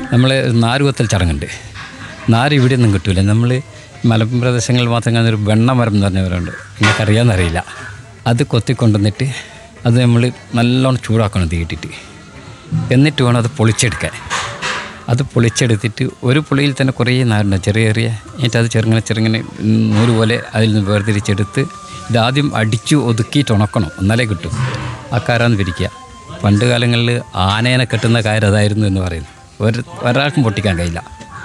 നമ്മൾ നാരുകൊത്തൽ ചടങ്ങുണ്ട് നാര് ഇവിടെ ഒന്നും കിട്ടൂല നമ്മൾ മലപ്പുറം പ്രദേശങ്ങളിൽ മാത്രം കാണുന്ന ഒരു വെണ്ണമരം എന്ന് പറഞ്ഞവരുണ്ട് നിങ്ങൾക്ക് അറിയാമെന്നറിയില്ല അത് കൊത്തിക്കൊണ്ടുവന്നിട്ട് അത് നമ്മൾ നല്ലോണം ചൂടാക്കണം തീയിട്ടിട്ട് എന്നിട്ട് വേണം അത് പൊളിച്ചെടുക്കാൻ അത് പൊളിച്ചെടുത്തിട്ട് ഒരു പുളിയിൽ തന്നെ കുറേ നാരുണ്ട് ചെറിയ ചെറിയ എന്നിട്ട് അത് ചെറുങ്ങനെ ചെറുങ്ങനെ നൂല് പോലെ അതിൽ നിന്ന് വേർതിരിച്ചെടുത്ത് ഇതാദ്യം അടിച്ചു ഒതുക്കിയിട്ട് ഉണക്കണം എന്നാലേ കിട്ടും ആ കാരാന്ന് പിരിക്കുക പണ്ട് കാലങ്ങളിൽ ആനേനെ കെട്ടുന്ന കാര്യം അതായിരുന്നു എന്ന് പറയുന്നു ഒരു ഒരാൾക്കും പൊട്ടിക്കാൻ കഴിയില്ല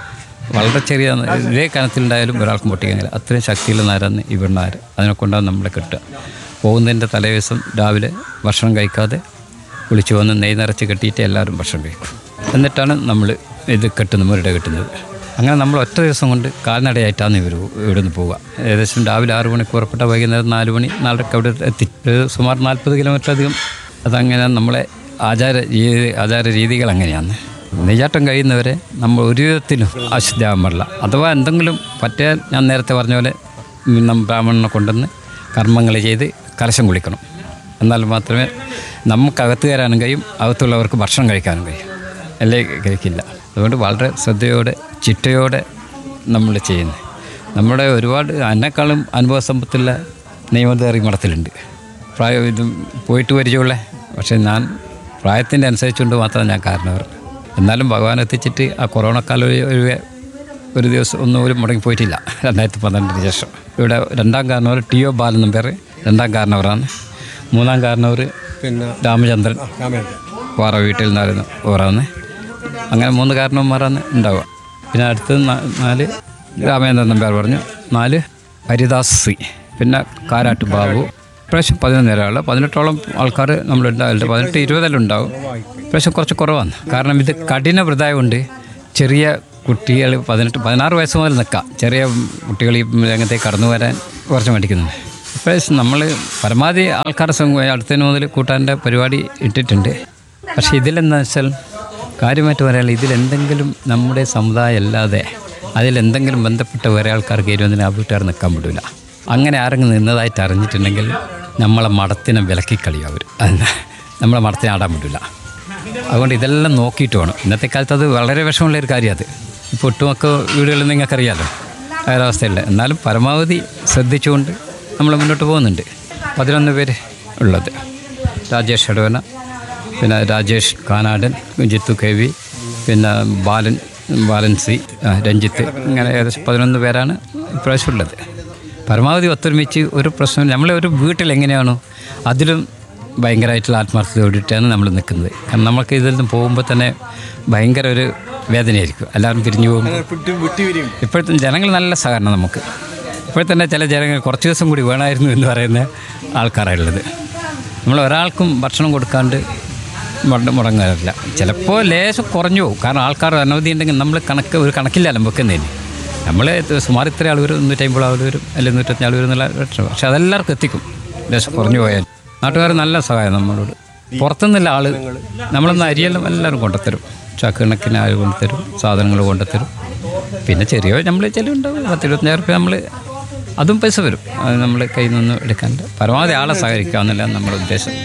വളരെ ചെറിയ ഇതേ കനത്തിലുണ്ടായാലും ഒരാൾക്കും പൊട്ടിക്കാൻ കഴിയില്ല അത്രയും ശക്തിയുള്ള നാരാന്ന് ഈ വെണ്ണാര് അതിനെ കൊണ്ടാണ് നമ്മളെ കെട്ടുക പോകുന്നതിൻ്റെ തലേദിവസം രാവിലെ ഭക്ഷണം കഴിക്കാതെ കുളിച്ച് വന്ന് നെയ് നിറച്ച് കെട്ടിയിട്ട് എല്ലാവരും ഭക്ഷണം കഴിക്കും എന്നിട്ടാണ് നമ്മൾ ഇത് കെട്ടുന്നത് മുരട കെട്ടുന്നത് അങ്ങനെ നമ്മൾ ഒറ്റ ദിവസം കൊണ്ട് കാൽനടയായിട്ടാണ് ഇവർ ഇവിടെ നിന്ന് പോവുക ഏകദേശം രാവിലെ ആറ് മണിക്ക് പുറപ്പെട്ട വൈകുന്നേരം നാല് മണി നാലരക്ക് അവിടെ എത്തി ഒരു സുമാർ നാൽപ്പത് കിലോമീറ്റർ അധികം അതങ്ങനെ നമ്മളെ ആചാര രീതി ആചാര രീതികൾ അങ്ങനെയാണ് നെയ്യാട്ടം കഴിയുന്നവരെ നമ്മൾ ഒരു വിധത്തിലും അശുദ്ധിയാകാൻ പാടില്ല അഥവാ എന്തെങ്കിലും പറ്റിയാൽ ഞാൻ നേരത്തെ പറഞ്ഞ പോലെ നമ്മൾ ബ്രാഹ്മണനെ കൊണ്ടുവന്ന് കർമ്മങ്ങൾ ചെയ്ത് കലശം കുളിക്കണം എന്നാൽ മാത്രമേ നമുക്കകത്ത് കയറാനും കഴിയും അകത്തുള്ളവർക്ക് ഭക്ഷണം കഴിക്കാനും കഴിയും അല്ലേ കഴിക്കില്ല അതുകൊണ്ട് വളരെ ശ്രദ്ധയോടെ ചിട്ടയോടെ നമ്മൾ ചെയ്യുന്നത് നമ്മുടെ ഒരുപാട് എന്നെക്കാളും അനുഭവ സമ്പത്തുള്ള നിയമതേറി മഠത്തിലുണ്ട് പ്രായം ഇതും പോയിട്ട് പരിചയമുള്ള പക്ഷേ ഞാൻ പ്രായത്തിൻ്റെ അനുസരിച്ചുകൊണ്ട് മാത്രം ഞാൻ കാരണവർ എന്നാലും ഭഗവാൻ എത്തിച്ചിട്ട് ആ കൊറോണ കാലം ഒരു- ഒരു ഒരു ദിവസം ഒന്നും പോലും മുടങ്ങി പോയിട്ടില്ല രണ്ടായിരത്തി പന്ത്രണ്ടിന് ശേഷം ഇവിടെ രണ്ടാം കാരണവർ ടി ഒ ബാലൻ പേർ രണ്ടാം കാരണവരാണ് മൂന്നാം കാരണവർ പിന്നെ രാമചന്ദ്രൻ രാമേന്ദ്രൻ വേറെ വീട്ടിൽ നിന്നായിരുന്നു ഓരോന്ന് അങ്ങനെ മൂന്ന് കാരണവന്മാരാണ് ഉണ്ടാവുക പിന്നെ അടുത്ത് നാ- നാല് രാമേന്ദ്രൻ നമ്പ്യാർ പറഞ്ഞു നാല് ഹരിദാസ് സി പിന്നെ കാരാട്ട് ബാബു ഇപ്രാവശ്യം പതിനൊന്ന് പേരാള് പതിനെട്ടോളം ആൾക്കാർ നമ്മളുണ്ടാവില്ല പതിനെട്ട് ഇരുപതെല്ലാം ഉണ്ടാവും ഇപ്രാവശ്യം കുറച്ച് കുറവാണ് കാരണം ഇത് കഠിന വൃതായതുകൊണ്ട് ചെറിയ കുട്ടികൾ പതിനെട്ട് പതിനാറ് വയസ്സ് മുതൽ നിൽക്കാം ചെറിയ കുട്ടികൾ ഈ രംഗത്തേക്ക് കടന്നു വരാൻ കുറച്ച് മടിക്കുന്നുണ്ട് ഇപ്രാവശ്യം നമ്മൾ പരമാവധി ആൾക്കാരുടെ സംഘം അടുത്തതിന് മുതൽ കൂട്ടാൻ്റെ പരിപാടി ഇട്ടിട്ടുണ്ട് പക്ഷേ ഇതിലെന്താ വെച്ചാൽ കാര്യമായിട്ട് പറയാനുള്ള ഇതിലെന്തെങ്കിലും നമ്മുടെ സമുദായം അല്ലാതെ അതിലെന്തെങ്കിലും ബന്ധപ്പെട്ട വേറെ ആൾക്കാർക്ക് ഇരുപതിന് ആ വീട്ടുകാർ നിൽക്കാൻ പറ്റില്ല അങ്ങനെ ആരെങ്കിലും നിന്നതായിട്ട് അറിഞ്ഞിട്ടുണ്ടെങ്കിൽ നമ്മളെ മടത്തിനെ വിലക്കിക്കളിയും അവർ നമ്മളെ മടത്തിനെ ആടാൻ പറ്റില്ല അതുകൊണ്ട് ഇതെല്ലാം നോക്കിയിട്ട് വേണം ഇന്നത്തെ കാലത്ത് അത് വളരെ വിഷമമുള്ള ഒരു കാര്യം അത് ഇപ്പോൾ ഒട്ടുമൊക്കെ വീടുകളിൽ നിങ്ങൾക്കറിയാലോ ആ ഒരവസ്ഥയില്ല എന്നാലും പരമാവധി ശ്രദ്ധിച്ചുകൊണ്ട് നമ്മൾ മുന്നോട്ട് പോകുന്നുണ്ട് പതിനൊന്ന് പേര് ഉള്ളത് രാജേഷ് എടവന പിന്നെ രാജേഷ് കാനാടൻ ജിത്തു കെ വി പിന്നെ ബാലൻ ബാലൻ സി ആ, രഞ്ജിത്ത് ഇങ്ങനെ ഏകദേശം പതിനൊന്ന് പേരാണ് ഇപ്രാവശ്യം ഉള്ളത് പരമാവധി ഒത്തൊരുമിച്ച് ഒരു പ്രശ്നം നമ്മളെ ഒരു വീട്ടിൽ എങ്ങനെയാണോ അതിലും ഭയങ്കരമായിട്ടുള്ള ആത്മാർത്ഥതയോടിയിട്ടാണ് നമ്മൾ നിൽക്കുന്നത് കാരണം നമുക്ക് ഇതിൽ നിന്ന് പോകുമ്പോൾ തന്നെ ഭയങ്കര ഒരു വേദനയായിരിക്കും എല്ലാവരും പിരിഞ്ഞു പോകും വിട്ട് വിട്ടുപിരിയും ഇപ്പോഴത്തെ ജനങ്ങൾ നല്ല സഹകരണം നമുക്ക് ഇപ്പോൾ തന്നെ ചില ജനങ്ങൾ കുറച്ച് ദിവസം കൂടി വേണമായിരുന്നു എന്ന് പറയുന്ന ആൾക്കാരാണുള്ളത് നമ്മൾ ഒരാൾക്കും ഭക്ഷണം കൊടുക്കാണ്ട് മുട മുടങ്ങാറില്ല ചിലപ്പോൾ ലേശം കുറഞ്ഞു പോകും കാരണം ആൾക്കാർ അനവധി ഉണ്ടെങ്കിൽ നമ്മൾ കണക്ക് ഒരു കണക്കില്ലല്ലോ വെക്കുന്നതിന് നമ്മൾ സുമാർ ഇത്ര ആൾ വരും നൂറ്റമ്പത് ആൾ വരും അല്ലെങ്കിൽ നൂറ്റഞ്ച് ആൾ വരും എന്നുള്ള ലക്ഷ്യം പക്ഷെ അതെല്ലാവർക്കും എത്തിക്കും ലേശം കുറഞ്ഞു പോയാൽ നാട്ടുകാർ നല്ല സഹായം നമ്മളോട് പുറത്തുനിന്നുള്ള ആൾ നമ്മളൊന്ന് അരിയെല്ലാം എല്ലാവരും കൊണ്ടുത്തരും ചക്കണക്കിന് ആൾ കൊണ്ടുത്തരും സാധനങ്ങൾ കൊണ്ടുത്തരും പിന്നെ ചെറിയ നമ്മൾ ചിലവുണ്ടാവും പത്ത് ഇരുപത്തഞ്ചായിരം റുപ്യ നമ്മൾ അതും പൈസ വരും അത് നമ്മൾ കയ്യിൽ നിന്ന് എടുക്കാണ്ട് പരമാവധി ആളെ സഹകരിക്കുക എന്നല്ല നമ്മുടെ ഉദ്ദേശം